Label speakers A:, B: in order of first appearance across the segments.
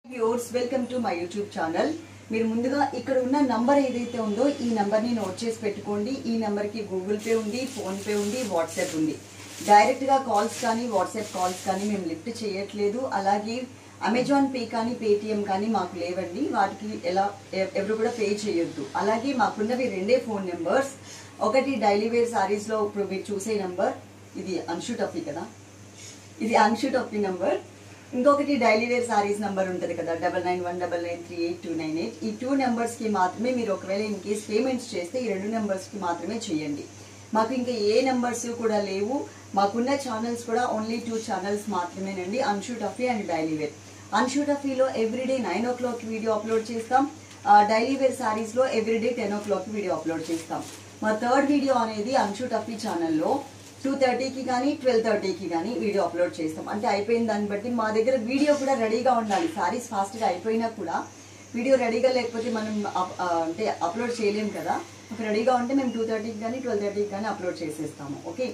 A: viewers welcome to my YouTube channel మీరు ముందుగా ఇక్కడ ఉన్న నంబర్ ఏదైతే ఉందో ఈ నంబర్ని నోట్ చేసి పెట్టుకోండి ఈ నంబర్కి గూగుల్ పే ఉంది ఫోన్ పే ఉంది వాట్సాప్ ఉంది డైరెక్ట్గా కాల్స్ కానీ వాట్సాప్ కాల్స్ కానీ మేము లిఫ్ట్ చేయట్లేదు అలాగే అమెజాన్ పే కానీ పేటిఎం కానీ మాకు లేవండి వాటికి ఎలా ఎ- ఎవరు కూడా పే చేయొద్దు అలాగే మాకున్నవి రెండే ఫోన్ నెంబర్స్ ఒకటి డైలీ వేర్ సారీస్లో ఇప్పుడు మీరు చూసే నంబర్ ఇది అన్షు టఫీ కదా ఇది అన్షు టఫీ నంబర్ ఇంకొకటి డైలీ వేర్ సారీస్ నంబర్ ఉంటుంది కదా double nine one double nine three eight two nine eight ఈ టూ నెంబర్స్కి మాత్రమే మీరు ఒకవేళ ఇన్ కేస్ పేమెంట్స్ చేస్తే ఈ రెండు నెంబర్స్కి మాత్రమే చేయండి మాకు ఇంకా ఏ నెంబర్స్ కూడా లేవు మాకున్న ఛానల్స్ కూడా ఓన్లీ టూ ఛానల్స్ మాత్రమేనండి Anshu Taffy and daily wear Anshu టఫీలో everyday nine o'clock video upload చేస్తాం డైలీ వేర్ సారీస్లో everyday ten o'clock video upload చేస్తాం మా థర్డ్ వీడియో అనేది అన్షూ టఫీ ఛానల్లో టూ థర్టీకి కానీ ట్వెల్వ్ థర్టీకి కానీ వీడియో అప్లోడ్ చేస్తాం అంటే అయిపోయిన దాన్ని బట్టి మా దగ్గర వీడియో కూడా రెడీగా ఉండాలి సారీస్ ఫాస్ట్గా అయిపోయినా కూడా వీడియో రెడీగా లేకపోతే మనం అప్- ఆ, అంటే అప్లోడ్ చేయలేం కదా ఒక రెడీగా ఉంటే మేము టూ థర్టీకి కానీ ట్వెల్వ్ థర్టీకి కానీ అప్లోడ్ చేసేస్తాము ఓకే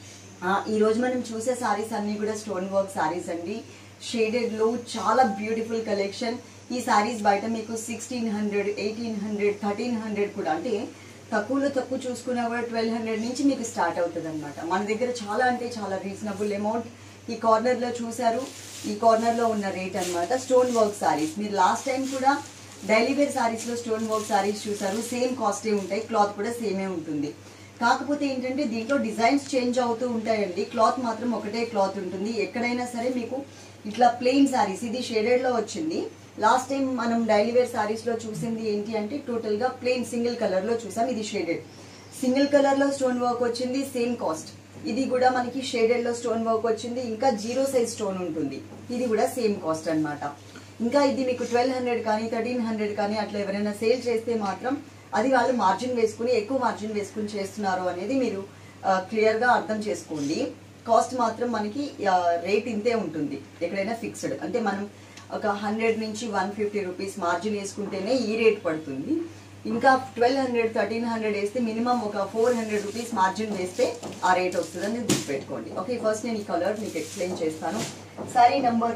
A: ఆ, ఈ రోజు మనం చూసే సారీస్ అన్ని కూడా స్టోన్ వర్క్ సారీస్ అండి షేడెడ్ లో చాలా బ్యూటిఫుల్ కలెక్షన్ ఈ సారీస్ బయట మీకు sixteen hundred eighteen hundred thirteen hundred కూడా అంటే తక్కువలో తక్కువ చూసుకున్నా కూడా ట్వెల్వ్ హండ్రెడ్ నుంచి మీకు స్టార్ట్ అవుతుంది అనమాట మన దగ్గర చాలా అంటే చాలా రీజనబుల్ అమౌంట్ ఈ కార్నర్ లో చూసారు ఈ కార్నర్ లో ఉన్న రేట్ అన్నమాట స్టోన్ వర్క్ సారీస్ మీరు లాస్ట్ టైం కూడా డైలీ వేర్ సారీస్ లో స్టోన్ వర్క్ సారీస్ చూసారు సేమ్ కాస్టే ఉంటాయి క్లాత్ కూడా సేమే ఉంటుంది కాకపోతే ఏంటంటే దీంట్లో డిజైన్స్ చేంజ్ అవుతూ ఉంటాయండి క్లాత్ మాత్రం ఒకటే క్లాత్ ఉంటుంది ఎక్కడైనా సరే మీకు ఇట్లా ప్లెయిన్ సారీస్ ఇది షేడెడ్ లో వచ్చింది లాస్ట్ టైం మనం డైలీ వేర్ సారీస్ లో చూసింది ఏంటి అంటే టోటల్ గా ప్లెయిన్ సింగిల్ కలర్ లో చూసాం ఇది షేడెడ్ సింగిల్ కలర్ లో స్టోన్ వర్క్ వచ్చింది సేమ్ కాస్ట్ ఇది కూడా మనకి షేడెడ్ లో స్టోన్ వర్క్ వచ్చింది ఇంకా జీరో సైజ్ స్టోన్ ఉంటుంది ఇది కూడా సేమ్ కాస్ట్ అన్నమాట ఇంకా ఇది మీకు ట్వెల్వ్ హండ్రెడ్ కానీ థర్టీన్ హండ్రెడ్ కానీ అట్లా ఎవరైనా సేల్ చేస్తే మాత్రం అది వాళ్ళు మార్జిన్ వేసుకుని ఎక్కువ మార్జిన్ వేసుకుని చేస్తున్నారు అనేది మీరు క్లియర్ గా అర్థం చేసుకోండి కాస్ట్ మాత్రం మనకి రేట్ ఇంతే ఉంటుంది ఎక్కడైనా ఫిక్స్డ్ అంటే మనం ఒక హండ్రెడ్ నుంచి వన్ ఫిఫ్టీ రూపీస్ మార్జిన్ వేసుకుంటేనే ఈ రేట్ పడుతుంది ఇంకా ట్వెల్వ్ హండ్రెడ్ థర్టీన్ హండ్రెడ్ వేస్తే మినిమం ఒక ఫోర్ హండ్రెడ్ రూపీస్ మార్జిన్ వేస్తే ఆ రేట్ వస్తుందని గుర్తుపెట్టుకోండి ఓకే ఫస్ట్ నేను ఈ కలర్ మీకు ఎక్స్ప్లెయిన్ చేస్తాను సారీ నంబర్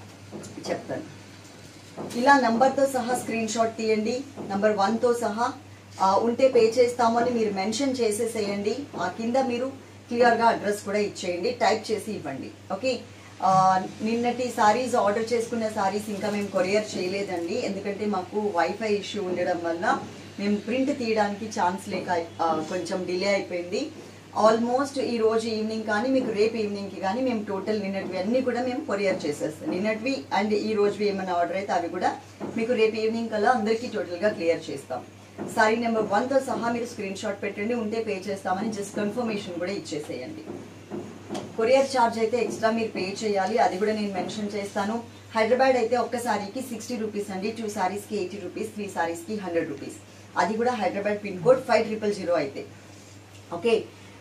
A: చెప్తాను ఇలా నంబర్తో సహా స్క్రీన్ షాట్ తీయండి నంబర్ వన్తో సహా ఆ, ఉంటే పే చేస్తామని మీరు మెన్షన్ చేసేసేయండి ఆ కింద మీరు క్లియర్గా అడ్రస్ కూడా ఇచ్చేయండి టైప్ చేసి ఇవ్వండి ఓకే ఆ, నిన్నటి సారీస్ ఆర్డర్ చేసుకున్న సారీస్ ఇంకా మేము కొరియర్ చేయలేదండి ఎందుకంటే మాకు వైఫై ఇష్యూ ఉండడం వల్ల మేము ప్రింట్ తీయడానికి ఛాన్స్ లేక ఆ, కొంచెం డిలే అయిపోయింది ఆల్మోస్ట్ ఈ రోజు ఈవినింగ్ కానీ మీకు రేపు ఈవినింగ్కి కానీ మేము టోటల్ నిన్నటివి అన్ని కూడా మేము కొరియర్ చేసేస్తాం నిన్నటివి అండ్ ఈ రోజువి ఏమైనా ఆర్డర్ అయితే అవి కూడా మీకు రేపు ఈవినింగ్ కల్లా అందరికీ టోటల్గా క్లియర్ చేస్తాం సారీ నెంబర్ వన్తో సహా మీరు స్క్రీన్ షాట్ పెట్టండి ఉంటే పే చేస్తామని జస్ట్ కన్ఫర్మేషన్ కూడా ఇచ్చేసేయండి కొరియర్ ఛార్జ్ అయితే ఎక్స్ట్రా మీరు పే చేయాలి అది కూడా నేను మెన్షన్ చేస్తాను హైదరాబాద్ అయితే ఒక్క సారీకి సిక్స్టీ రూపీస్ అండి టూ సారీస్కి ఎయిటీ రూపీస్ త్రీ సారీస్కి హండ్రెడ్ రూపీస్ అది కూడా Hyderabad pin code five triple zero అయితే ఓకే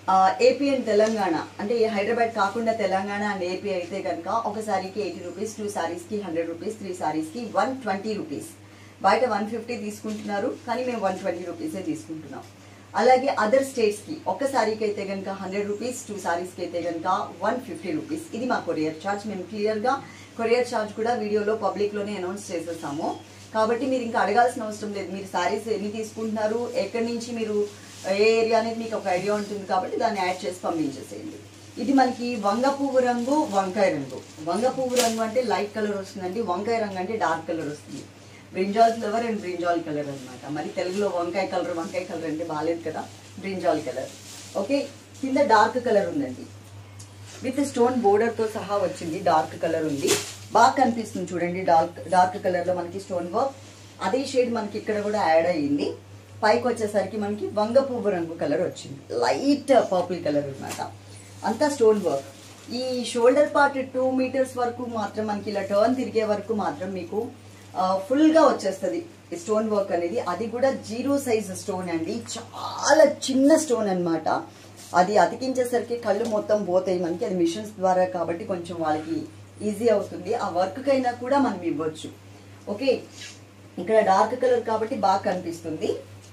A: ఏపీ అండ్ తెలంగాణ అంటే ఈ హైదరాబాద్ కాకుండా తెలంగాణ అండ్ ఏపీ అయితే కనుక ఒక సారీకి ఎయిటీ రూపీస్ టూ సారీస్కి హండ్రెడ్ రూపీస్ త్రీ సారీస్కి వన్ ట్వంటీ రూపీస్ బయట వన్ ఫిఫ్టీ తీసుకుంటున్నారు కానీ మేము వన్ ట్వంటీ రూపీసే తీసుకుంటున్నాం అలాగే అదర్ స్టేట్స్కి ఒక సారీకి అయితే కనుక హండ్రెడ్ రూపీస్ టూ సారీస్కి అయితే కనుక వన్ ఫిఫ్టీ రూపీస్ ఇది మా కొరియర్ ఛార్జ్ మేము క్లియర్గా కొరియర్ ఛార్జ్ కూడా వీడియోలో పబ్లిక్లోనే అనౌన్స్ చేసేసాము కాబట్టి మీరు ఇంకా అడగాల్సిన అవసరం లేదు మీరు సారీస్ ఎన్ని తీసుకుంటున్నారు ఎక్కడి నుంచి మీరు ఏ ఏరియా అనేది మీకు ఒక ఐడియా ఉంటుంది కాబట్టి దాన్ని యాడ్ చేసి పంపించేసేయండి ఇది మనకి వంగ పువ్వు రంగు వంకాయ రంగు వంగ పువ్వు రంగు అంటే లైట్ కలర్ వస్తుందండి వంకాయ రంగు అంటే డార్క్ కలర్ వస్తుంది brinjal flower and brinjal colour అన్నమాట మరి తెలుగులో వంకాయ కలర్ వంకాయ కలర్ అంటే బాగాలేదు కదా బ్రింజాల్ కలర్ ఓకే కింద డార్క్ కలర్ ఉందండి విత్ స్టోన్ బోర్డర్ తో సహా వచ్చింది డార్క్ కలర్ ఉంది బాగా కనిపిస్తుంది చూడండి డార్క్ డార్క్ కలర్ లో మనకి స్టోన్ వర్క్ అదే షేడ్ మనకి ఇక్కడ కూడా యాడ్ అయ్యింది పైకి వచ్చేసరికి మనకి వంగ పువ్వు రంగు కలర్ వచ్చింది లైట్ పర్పుల్ కలర్ అన్నమాట అంతా స్టోన్ వర్క్ ఈ షోల్డర్ పార్ట్ టూ మీటర్స్ వరకు మాత్రం మనకి ఇలా టర్న్ తిరిగే వరకు మాత్రం మీకు ఫుల్ గా వచ్చేస్తుంది ఈ స్టోన్ వర్క్ అనేది అది కూడా జీరో సైజ్ స్టోన్ అండి చాలా చిన్న స్టోన్ అన్నమాట అది అతికించేసరికి కళ్ళు మొత్తం పోతాయి మనకి అది మిషన్స్ ద్వారా కాబట్టి కొంచెం వాళ్ళకి ఈజీ అవుతుంది ఆ వర్క్ కైనా కూడా మనం ఇవ్వచ్చు ఓకే ఇక్కడ డార్క్ కలర్ కాబట్టి బాగా కనిపిస్తుంది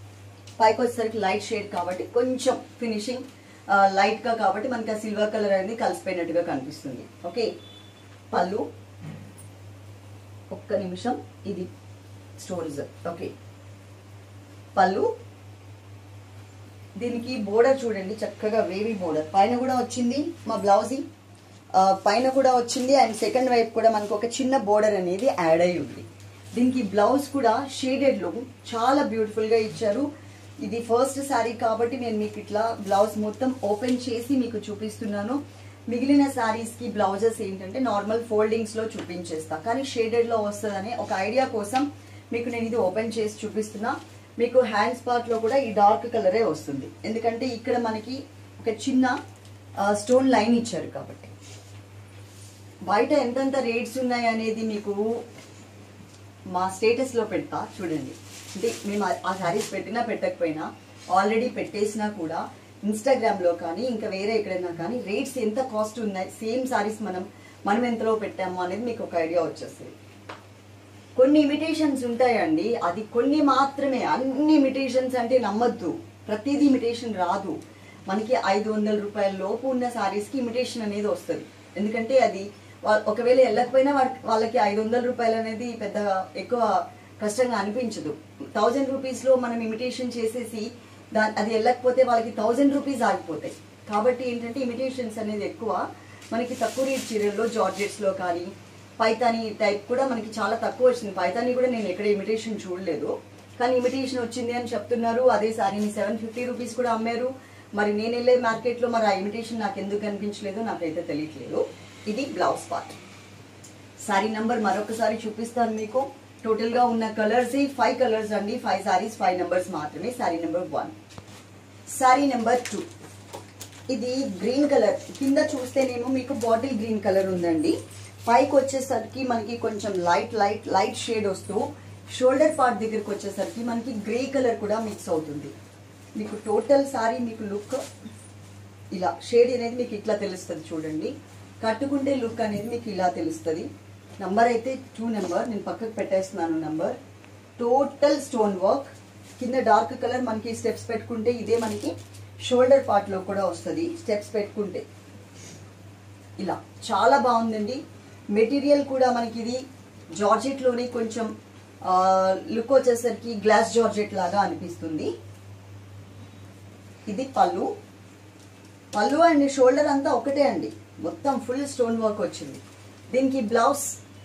A: పైకి వచ్చేసరికి లైట్ షేడ్ కాబట్టి కొంచెం ఫినిషింగ్ లైట్ గా కాబట్టి మనకి ఆ సిల్వర్ కలర్ అనేది కలిసిపోయినట్టుగా కనిపిస్తుంది ఓకే పళ్ళు ఒక్క నిమిషం ఇది స్టోన్స్ ఓకే పళ్ళు దీనికి బోర్డర్ చూడండి చక్కగా వేవీ బోర్డర్ పైన కూడా వచ్చింది మా బ్లౌజ్ పైన కూడా వచ్చింది అండ్ సెకండ్ వైపు కూడా మనకు ఒక చిన్న బోర్డర్ అనేది యాడ్ అయి ఉంది దీనికి బ్లౌజ్ కూడా షేడెడ్ లో చాలా బ్యూటిఫుల్ గా ఇచ్చారు ఇది ఫస్ట్ శారీ కాబట్టి నేను మీకు ఇట్లా బ్లౌజ్ మొత్తం ఓపెన్ చేసి మీకు చూపిస్తున్నాను మిగిలిన శారీస్ కి బ్లౌజెస్ ఏంటంటే నార్మల్ ఫోల్డింగ్స్ లో చూపించేస్తా కానీ షేడెడ్ లో వస్తుందని ఒక ఐడియా కోసం మీకు నేను ఇది ఓపెన్ చేసి చూపిస్తున్నా మీకు హ్యాండ్స్ పార్ట్ లో కూడా ఈ డార్క్ కలరే వస్తుంది ఎందుకంటే ఇక్కడ మనకి ఒక చిన్న స్టోన్ లైన్ ఇచ్చారు కాబట్టి బయట ఎంతెంత రేట్స్ ఉన్నాయి అనేది మీకు మా స్టేటస్ లో పెడతా చూడండి అంటే మేము ఆ- ఆ శారీస్ పెట్టినా పెట్టకపోయినా ఆల్రెడీ పెట్టేసినా కూడా ఇన్స్టాగ్రామ్ లో కానీ ఇంకా వేరే ఎక్కడైనా కానీ రేట్స్ ఎంత కాస్ట్ ఉన్నాయి సేమ్ శారీస్ మనం మనం ఎంతలో పెట్టాము అనేది మీకు ఒక ఐడియా వచ్చేస్తుంది కొన్ని ఇమిటేషన్స్ ఉంటాయండి అది కొన్ని మాత్రమే అన్ని ఇమిటేషన్స్ అంటే నమ్మద్దు ప్రతిదీ ఇమిటేషన్ రాదు మనకి ఐదు వందల రూపాయల లోపు ఉన్న సారీస్కి ఇమిటేషన్ అనేది వస్తుంది ఎందుకంటే అది వా- ఒకవేళ వెళ్ళకపోయినా వాడి- వాళ్ళకి ఐదు వందల రూపాయలు అనేది పెద్ద ఎక్కువ కష్టంగా అనిపించదు థౌజండ్ రూపీస్లో మనం ఇమిటేషన్ చేసేసి దా అది వెళ్ళకపోతే వాళ్ళకి థౌజండ్ రూపీస్ ఆగిపోతాయి కాబట్టి ఏంటంటే ఇమిటేషన్స్ అనేది ఎక్కువ మనకి తక్కువ రేట్ చీరల్లో జార్జెట్స్లో కానీ పైతాని టైప్ కూడా మనకి చాలా తక్కువ వచ్చింది పైతాని కూడా నేను ఎక్కడ ఇమిటేషన్ చూడలేదు కానీ ఇమిటేషన్ వచ్చింది అని చెప్తున్నారు అదే సారీని సెవెన్ ఫిఫ్టీ రూపీస్ కూడా అమ్మారు మరి నేను వెళ్ళే మార్కెట్లో మరి ఆ ఇమిటేషన్ నాకు ఎందుకు అనిపించలేదు నాకైతే తెలియట్లేదు ఇది బ్లౌజ్ పార్ట్ సారీ నంబర్ మరొకసారి చూపిస్తాను మీకు టోటల్ గా ఉన్న కలర్స్ ఫైవ్ కలర్స్ అండి ఫైవ్ సారీస్ ఫైవ్ నంబర్స్ మాత్రమే sari number one sari number two ఇది గ్రీన్ కలర్ కింద చూస్తేనేమో మీకు బాటిల్ గ్రీన్ కలర్ ఉందండి పైకి వచ్చేసరికి మనకి కొంచెం లైట్ లైట్ లైట్ షేడ్ వస్తూ షోల్డర్ పార్ట్ దగ్గరికి వచ్చేసరికి మనకి గ్రే కలర్ కూడా మిక్స్ అవుతుంది మీకు టోటల్ సారీ మీకు లుక్ ఇలా షేడ్ అనేది మీకు ఇట్లా తెలుస్తుంది చూడండి కట్టుకుంటే లుక్ అనేది మీకు ఇలా తెలుస్తుంది నంబర్ అయితే టూ నెంబర్ నేను పక్కకు పెట్టేస్తున్నాను నంబర్ టోటల్ స్టోన్ వర్క్ కింద డార్క్ కలర్ మనకి స్టెప్స్ పెట్టుకుంటే ఇదే మనకి షోల్డర్ పార్ట్ లో కూడా వస్తుంది స్టెప్స్ పెట్టుకుంటే ఇలా చాలా బాగుందండి మెటీరియల్ కూడా మనకి ఇది జార్జెట్ లోనే కొంచెం లుక్ వచ్చేసరికి గ్లాస్ జార్జెట్ లాగా అనిపిస్తుంది ఇది పళ్ళు పళ్ళు అండ్ షోల్డర్ అంతా ఒకటే అండి మొత్తం ఫుల్ స్టోన్ వర్క్ వచ్చింది దీనికి బ్లౌజ్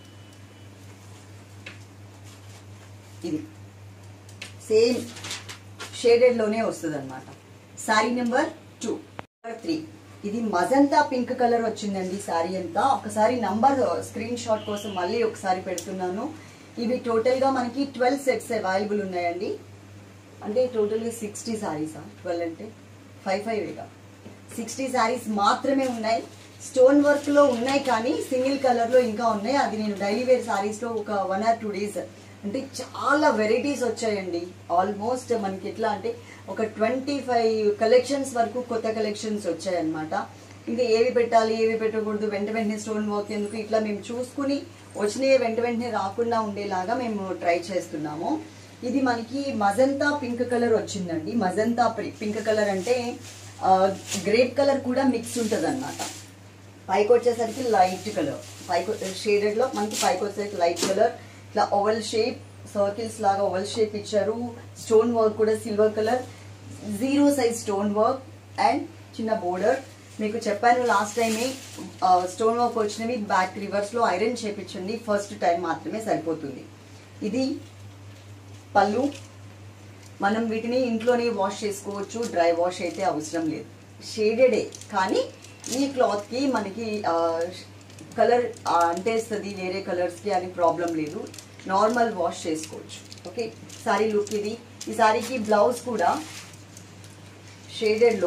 A: ఇది సేమ్ షేడెడ్ లోనే వస్తుంది అనమాట sari number two number three ఇది మజంతా పింక్ కలర్ వచ్చిందండి శారీ అంతా ఒకసారి నంబర్ స్క్రీన్ షాట్ కోసం మళ్ళీ ఒకసారి పెడుతున్నాను ఇవి టోటల్ గా మనకి ట్వెల్వ్ సెట్స్ అవైలబుల్ ఉన్నాయండి అంటే టోటల్గా సిక్స్టీ శారీసా ట్వెల్వ్ అంటే ఫైవ్ ఫైవ్ ఇక సిక్స్టీ శారీస్ మాత్రమే ఉన్నాయి స్టోన్ వర్క్ లో ఉన్నాయి కానీ సింగిల్ కలర్ లో ఇంకా ఉన్నాయి అది నేను డైలీ వేర్ శారీస్ లో ఒక వన్ ఆర్ టూ డేస్ అంటే చాలా వెరైటీస్ వచ్చాయండి ఆల్మోస్ట్ మనకి ఎట్లా అంటే ఒక ట్వంటీ ఫైవ్ కలెక్షన్స్ వరకు కొత్త కలెక్షన్స్ వచ్చాయన్నమాట ఇంకా ఏవి పెట్టాలి ఏవి పెట్టకూడదు వెంట వెంటనే స్టోన్ వర్క్ ఎందుకు ఇట్లా మేము చూసుకుని వచ్చినవి వెంట వెంటనే రాకుండా ఉండేలాగా మేము ట్రై చేస్తున్నాము ఇది మనకి మజంతా పింక్ కలర్ వచ్చిందండి మజంతా పింక్ కలర్ అంటే గ్రేప్ కలర్ కూడా మిక్స్ ఉంటుంది అనమాట పైకి వచ్చేసరికి లైట్ కలర్ పైకి షేడెడ్ లో మనకి పైకి వచ్చేసరికి లైట్ కలర్ ఇట్లా ఓవల్ షేప్ సర్కిల్స్ లాగా ఓవల్ షేప్ ఇచ్చారు స్టోన్ వర్క్ కూడా silver colour zero size stone work and చిన్న బోర్డర్ మీకు చెప్పాను లాస్ట్ టైమే స్టోన్ వర్క్ వచ్చినవి బ్యాక్ రివర్స్ లో ఐరన్ చేపించండి ఫస్ట్ టైం మాత్రమే సరిపోతుంది ఇది పళ్ళు మనం వీటిని ఇంట్లోనే వాష్ చేసుకోవచ్చు డ్రై వాష్ అయితే అవసరం లేదు షేడెడే కానీ ఈ క్లాత్కి మనకి కలర్ అంటేస్తుంది వేరే కలర్స్కి అని ప్రాబ్లం లేదు నార్మల్ వాష్ చేసుకోవచ్చు ఓకే సారీ లుక్ ఇది ఈ సారీకి బ్లౌజ్ కూడా షేడెడ్లో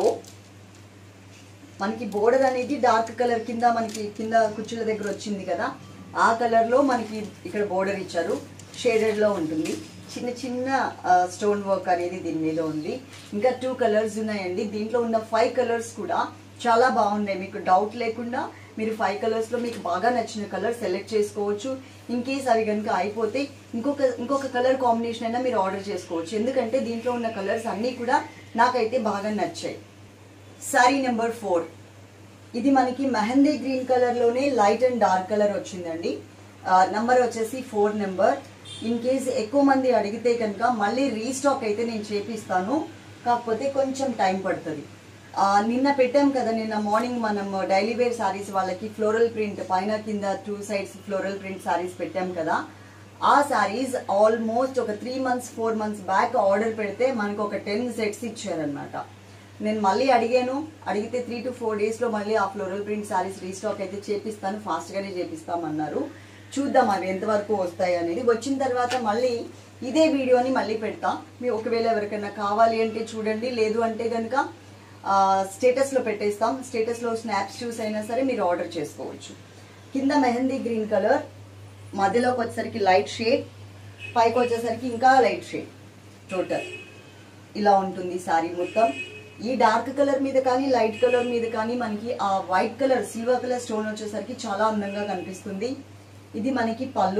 A: మనకి బోర్డర్ అనేది డార్క్ కలర్ కింద మనకి కింద కుచ్చుల దగ్గర వచ్చింది కదా ఆ కలర్ లో మనకి ఇక్కడ బోర్డర్ ఇచ్చారు షేడెడ్ లో ఉంటుంది చిన్న చిన్న స్టోన్ వర్క్ అనేది దీని మీద ఉంది ఇంకా టూ కలర్స్ ఉన్నాయండి దీంట్లో ఉన్న ఫైవ్ కలర్స్ కూడా చాలా బాగున్నాయి మీకు డౌట్ లేకుండా మీరు ఫైవ్ కలర్స్ లో మీకు బాగా నచ్చిన కలర్ సెలెక్ట్ చేసుకోవచ్చు ఇన్ కేస్ అవి కనుక అయిపోతే ఇంకొక ఇంకొక కలర్ కాంబినేషన్ అయినా మీరు ఆర్డర్ చేసుకోవచ్చు ఎందుకంటే దీంట్లో ఉన్న కలర్స్ అన్నీ కూడా నాకైతే బాగా నచ్చాయి సారీ నెంబర్ ఫోర్ ఇది మనకి మెహందీ గ్రీన్ కలర్ లోనే లైట్ అండ్ డార్క్ కలర్ వచ్చిందండి నంబర్ వచ్చేసి ఫోర్ నెంబర్ ఇన్ కేస్ ఎక్కువ మంది అడిగితే కనుక మళ్ళీ రీస్టాక్ అయితే నేను చేపిస్తాను కాకపోతే కొంచెం టైం పడుతుంది ఆ, నిన్న పెట్టాం కదా నిన్న మార్నింగ్ మనం డైలీ వేర్ సారీస్ వాళ్ళకి ఫ్లోరల్ ప్రింట్ పైన కింద two sides floral print sarees పెట్టాం కదా ఆ సారీస్ ఆల్మోస్ట్ ఒక three months four months back order పెడితే మనకు ఒక టెన్ సెట్స్ ఇచ్చారనమాట నేను మళ్ళీ అడిగాను అడిగితే త్రీ టు ఫోర్ డేస్లో మళ్ళీ ఆ ఫ్లోరల్ ప్రింట్ సారీస్ రీస్టాక్ అయితే చేపిస్తాను ఫాస్ట్గానే చేపిస్తామన్నారు చూద్దాం అవి ఎంతవరకు వస్తాయి అనేది వచ్చిన తర్వాత మళ్ళీ ఇదే వీడియోని మళ్ళీ పెడతా మీ ఒకవేళ ఎవరికైనా కావాలి అంటే చూడండి లేదు అంటే కనుక స్టేటస్లో పెట్టేస్తాం స్టేటస్లో స్నాప్స్ చూస్ అయినా సరే మీరు ఆర్డర్ చేసుకోవచ్చు కింద మెహందీ గ్రీన్ కలర్ మధ్యలోకి వచ్చేసరికి లైట్ షేడ్ పైకి వచ్చేసరికి ఇంకా లైట్ షేడ్ టోటల్ ఇలా ఉంటుంది సారీ మొత్తం ఈ డార్క్ కలర్ మీద కానీ లైట్ కలర్ మీద కానీ మనకి ఆ white colour silver colour stone వచ్చేసరికి చాలా అందంగా కనిపిస్తుంది ఇది మనకి పళ్ళు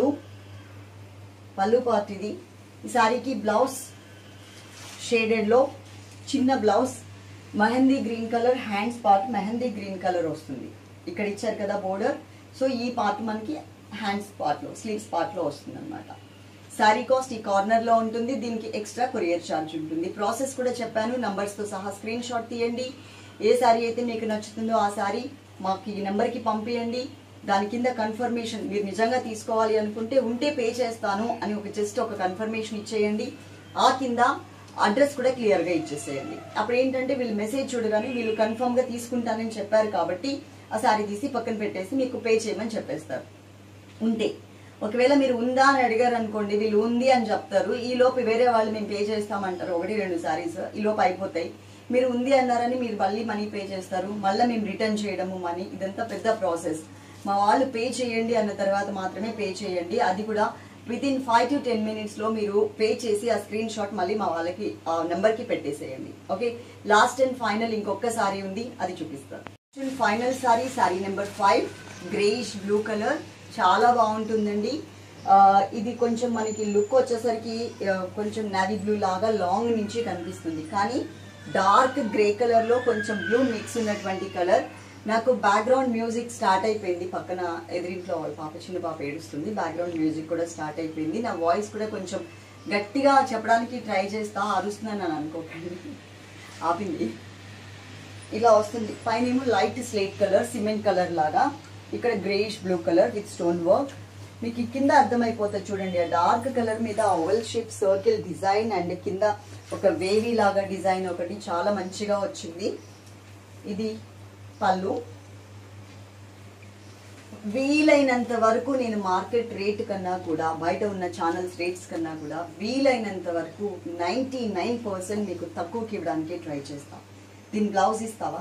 A: పళ్ళు పార్ట్ ఇది ఈ సారీకి బ్లౌజ్ షేడెడ్లో చిన్న blouse mehndi green colour hands part mehndi green colour వస్తుంది ఇక్కడ ఇచ్చారు కదా బోర్డర్ సో ఈ పార్ట్ మనకి హ్యాండ్స్ పార్ట్లో స్లీవ్స్ పార్ట్లో వస్తుంది అనమాట శారీ కాస్ట్ ఈ కార్నర్ లో ఉంటుంది దీనికి ఎక్స్ట్రా కొరియర్ ఛార్జ్ ఉంటుంది ప్రాసెస్ కూడా చెప్పాను నంబర్స్ తో సహా స్క్రీన్ షాట్ తీయండి ఏ శారీ అయితే మీకు నచ్చుతుందో ఆ శారీ మాకు ఈ నెంబర్ కి పంపించండి దాని కింద కన్ఫర్మేషన్ మీరు నిజంగా తీసుకోవాలి అనుకుంటే ఉంటే పే చేస్తాను అని ఒక జస్ట్ ఒక కన్ఫర్మేషన్ ఇచ్చేయండి ఆ కింద అడ్రస్ కూడా క్లియర్ గా ఇచ్చేసేయండి అప్పుడు ఏంటంటే వీళ్ళు మెసేజ్ చూడగానే వీళ్ళు కన్ఫర్మ్ గా తీసుకుంటానని చెప్పారు కాబట్టి ఆ శారీ తీసి పక్కన పెట్టేసి మీకు పే చేయమని చెప్పేస్తారు ఉంటే ఒకవేళ మీరు ఉందా అని అడిగారు అనుకోండి వీళ్ళు ఉంది అని చెప్తారు ఈ లోపు వేరే వాళ్ళు మేము పే చేస్తామంటారు ఒకటి రెండు సారీస్ ఈ లోపు అయిపోతాయి మీరు ఉంది అన్నారని మీరు మళ్ళీ మనీ పే చేస్తారు మళ్ళీ మేము రిటర్న్ చేయడము మనీ ఇదంతా పెద్ద ప్రాసెస్ మా వాళ్ళు పే చేయండి అన్న తర్వాత మాత్రమే పే చేయండి అది కూడా within five to ten minutes లో మీరు పే చేసి ఆ స్క్రీన్ షాట్ మళ్ళీ మా వాళ్ళకి ఆ నెంబర్ కి పెట్టేసేయండి ఓకే లాస్ట్ అండ్ ఫైనల్ ఇంకొక సారీ ఉంది అది చూపిస్తాను final sari sari number five greyish blue colour చాలా బాగుంటుందండి ఆ, ఇది కొంచెం మనకి లుక్ వచ్చేసరికి ఆ, కొంచెం నావీ బ్లూ లాగా లాంగ్ నుంచి కనిపిస్తుంది కానీ డార్క్ గ్రే కలర్ లో కొంచెం బ్లూ మిక్స్ ఉన్నటువంటి కలర్ నాకు బ్యాక్గ్రౌండ్ మ్యూజిక్ స్టార్ట్ అయిపోయింది పక్కన ఎదురింట్లో వాళ్ళ పాప చిన్న పాప ఏడుస్తుంది బ్యాక్గ్రౌండ్ మ్యూజిక్ కూడా స్టార్ట్ అయిపోయింది నా వాయిస్ కూడా కొంచెం గట్టిగా చెప్పడానికి ట్రై చేస్తా అరుస్తున్నాను అని అనుకోకండి ఆపింది ఇలా వస్తుంది పైన ఏమో light slate colour cement colour లాగా ఇక్కడ greyish blue colour with stone work మీకు ఈ కింద అర్థమైపోతుంది చూడండి ఆ డార్క్ కలర్ మీద oval shape circle design and కింద ఒక వేవీ లాగా డిజైన్ ఒకటి చాలా మంచిగా వచ్చింది ఇది పళ్ళు వీలైనంత వరకు నేను మార్కెట్ రేట్ కన్నా కూడా బయట ఉన్న ఛానల్స్ రేట్స్ కన్నా కూడా వీలైనంత వరకు నైంటీ నైన్ పర్సెంట్ మీకు తక్కువకి ఇవ్వడానికి ట్రై చేస్తాం దీని బ్లౌజ్ ఇస్తావా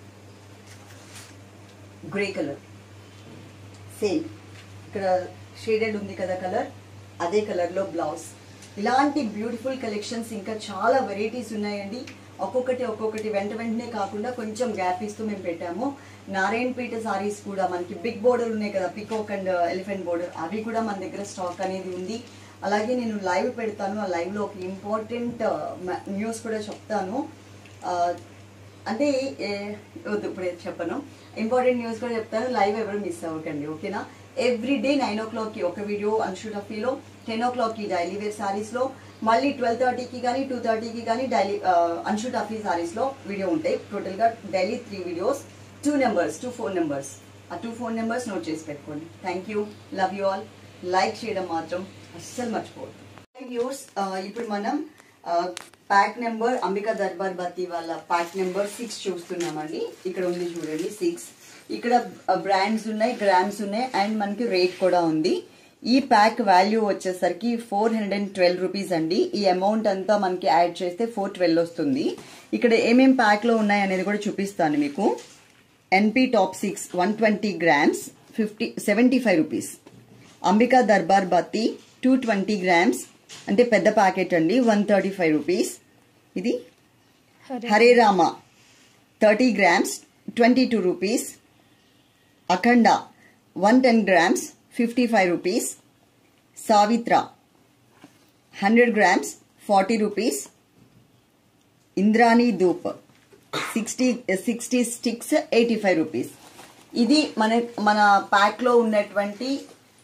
A: గ్రే కలర్ సేమ్ ఇక్కడ షేడెడ్ ఉంది కదా కలర్ అదే కలర్లో బ్లౌజ్ ఇలాంటి బ్యూటిఫుల్ కలెక్షన్స్ ఇంకా చాలా వెరైటీస్ ఉన్నాయండి ఒక్కొక్కటి ఒక్కొక్కటి వెంట వెంటనే కాకుండా కొంచెం గ్యాప్ ఇస్తూ మేము పెట్టాము నారాయణపేట సారీస్ కూడా మనకి బిగ్ బోర్డర్ ఉన్నాయి కదా పికాక్ అండ్ ఎలిఫెంట్ బోర్డర్ అవి కూడా మన దగ్గర స్టాక్ అనేది ఉంది అలాగే నేను లైవ్ పెడతాను ఆ లైవ్లో ఒక ఇంపార్టెంట్ న్యూస్ కూడా చెప్తాను ఆ, అంటే ఏ- వద్దు ఇప్పుడే చెప్పను ఇంపార్టెంట్ న్యూస్ కూడా చెప్తాను లైవ్ ఎవరు మిస్ అవ్వకండి ఓకేనా ఎవ్రీ డే నైన్ ఓ క్లాక్కి ఒక వీడియో అన్షు టఫీలో టెన్ ఓ క్లాక్కి డైలీ వేర్ సారీస్లో మళ్ళీ ట్వెల్వ్ థర్టీకి కానీ టూ థర్టీకి కానీ డైలీ అన్షు టఫీ సారీస్లో వీడియో ఉంటాయి టోటల్గా daily three videos two numbers two phone numbers ఆ టూ ఫోన్ నెంబర్స్ నోట్ చేసి పెట్టుకోండి thank you love you all like చేయడం మాత్రం అస్సలు మర్చిపోవద్దు వ్యూర్స్ ఇప్పుడు మనం ప్యాక్ నెంబర్ అంబికా దర్బార్ బత్తి వాళ్ళ ప్యాక్ నెంబర్ సిక్స్ చూస్తున్నామండి ఇక్కడ ఉంది చూడండి సిక్స్ ఇక్కడ బ్రాండ్స్ ఉన్నాయి గ్రామ్స్ ఉన్నాయి అండ్ మనకి రేట్ కూడా ఉంది ఈ ప్యాక్ వాల్యూ వచ్చేసరికి four hundred and twelve rupees అండి ఈ అమౌంట్ అంతా మనకి యాడ్ చేస్తే ఫోర్ ట్వెల్వ్ వస్తుంది ఇక్కడ ఏమేం ప్యాక్ లో ఉన్నాయి అనేది కూడా చూపిస్తాను మీకు NP top six one twenty grams fifty seventy five rupees Ambika Darbar Batti two twenty grams అంటే పెద్ద ప్యాకెట్ అండి వన్ థర్టీ ఫైవ్ రూపీస్ ఇది Hare Rama thirty grams twenty two rupees Akhanda one ten grams fifty five rupees Savitra hundred grams forty rupees Indrani dhoop sixty sixty sticks eighty five rupees ఇది మన మన ప్యాక్లో ఉన్నటువంటి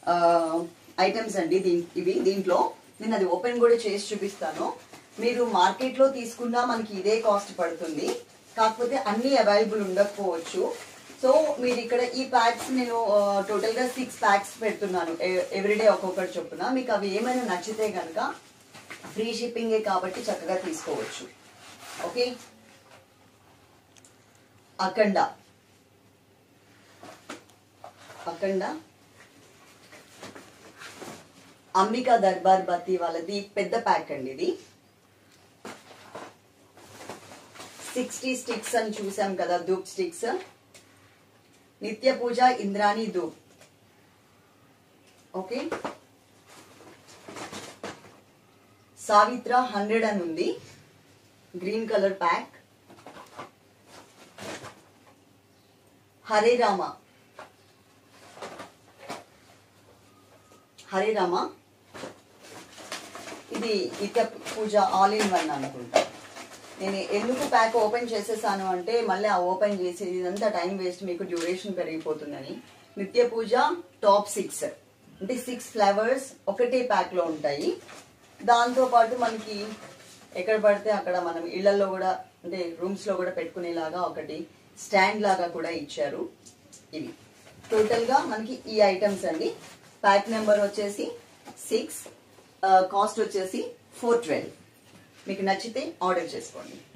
A: items అండి దీ ఇవి దీంట్లో నేను అది ఓపెన్ కూడా చేసి చూపిస్తాను మీరు మార్కెట్లో తీసుకున్నా మనకి ఇదే కాస్ట్ పడుతుంది కాకపోతే అన్ని అవైలబుల్ ఉండకపోవచ్చు సో మీరు ఇక్కడ ఈ ప్యాక్స్ నేను టోటల్గా సిక్స్ ప్యాక్స్ పెడుతున్నాను ఎవ్రీడే ఒక్కొక్కటి చొప్పున మీకు అవి ఏమైనా నచ్చితే కనుక ఫ్రీ షిప్పింగే కాబట్టి చక్కగా తీసుకోవచ్చు ఓకే అఖండ అఖండ అంబికా దర్బార్ బత్తి వాళ్ళది పెద్ద ప్యాక్ అండి ఇది సిక్స్టీ స్టిక్స్ అని చూసాం కదా dhoop sticks Nitya Puja Indrani dhoop okay Savitra hundred అని ఉంది green colour pack Hare Rama Hare Rama ఇది నిత్య పూజ ఆల్ ఇన్ వన్ అనుకుంటా నేను ఎందుకు ప్యాక్ ఓపెన్ చేసేసాను అంటే మళ్ళీ ఆ ఓపెన్ చేసి ఇదంతా టైం వేస్ట్ మీకు డ్యూరేషన్ పెరిగిపోతుందని నిత్య పూజ టాప్ సిక్స్ అంటే సిక్స్ ఫ్లేవర్స్ ఒకటే ప్యాక్లో ఉంటాయి దాంతో పాటు మనకి ఎక్కడ పడితే అక్కడ మనం ఇళ్లలో కూడా అంటే రూమ్స్లో కూడా పెట్టుకునేలాగా ఒకటి స్టాండ్ లాగా కూడా ఇచ్చారు ఇవి టోటల్గా మనకి ఈ ఐటమ్స్ అండి ప్యాక్ నెంబర్ వచ్చేసి సిక్స్ కాస్ట్ వచ్చేసి ఫోర్ ట్వెల్వ్ మీకు నచ్చితే ఆర్డర్ చేసుకోండి